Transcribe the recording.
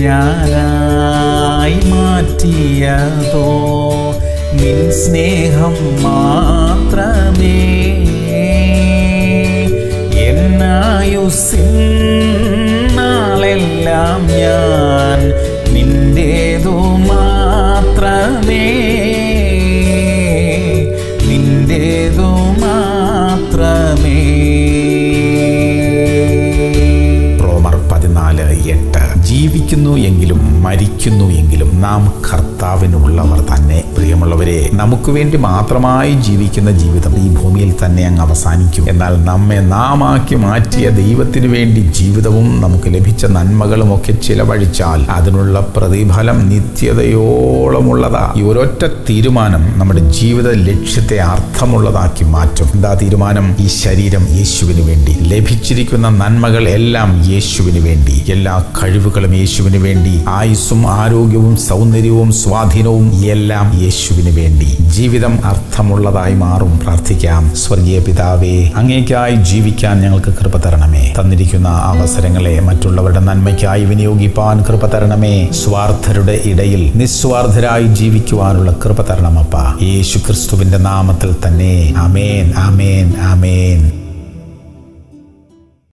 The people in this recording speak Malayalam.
ഞാനായി മാറ്റിയതോ നിൻ സ്നേഹം മാത്രമേ എന്നായുസിൻ നാളെല്ലാം ഞാൻ നിന്റേതു മാത്രമേ നിന്റേതു മാത്രമേ റോമർ പതിനാല് എട്ട് ജീവിക്കുന്നു എങ്കിലും മരിക്കുന്നു എങ്കിലും നാം കർത്താവിനുള്ളവർ തന്നെ പ്രിയമുള്ളവരെ നമുക്ക് വേണ്ടി മാത്രമായി ജീവിക്കുന്ന ജീവിതം ഈ ഭൂമിയിൽ തന്നെ അങ്ങ് അവസാനിക്കും എന്നാൽ നമ്മെ നാമാക്കി മാറ്റിയ ദൈവത്തിന് വേണ്ടി ജീവിതവും നമുക്ക് ലഭിച്ച നന്മകളും ഒക്കെ ചിലവഴിച്ചാൽ അതിനുള്ള പ്രതിഫലം നിത്യതയോളമുള്ളതാ ഈ ഒരൊറ്റ തീരുമാനം നമ്മുടെ ജീവിത ലക്ഷ്യത്തെ അർത്ഥമുള്ളതാക്കി മാറ്റും എന്താ തീരുമാനം ഈ ശരീരം യേശുവിന് വേണ്ടി ലഭിച്ചിരിക്കുന്ന നന്മകൾ എല്ലാം യേശുവിന് വേണ്ടി എല്ലാ കഴിവുകളും യേശുവിന് വേണ്ടി ആയുസ്സും ആരോഗ്യവും സൗന്ദര്യവും സ്വാധീനവും എല്ലാം യേശുവിന് വേണ്ടി ജീവിതം അർത്ഥമുള്ളതായി മാറും പ്രാർത്ഥിക്കാം സ്വർഗീയ പിതാവേ അങ്ങേക്കായി ജീവിക്കാൻ ഞങ്ങൾക്ക് കൃപ തരണമേ തന്നിരിക്കുന്ന അവസരങ്ങളെ മറ്റുള്ളവരുടെ നന്മയ്ക്കായി വിനിയോഗിപ്പാൻ കൃപ തരണമേ സ്വാർത്ഥരുടെ ഇടയിൽ നിസ്വാർത്ഥരായി ജീവിക്കുവാനുള്ള കൃപ തരണമപ്പ യേശു ക്രിസ്തുവിന്റെ നാമത്തിൽ തന്നെ അമേൻ അമേൻ അമേൻ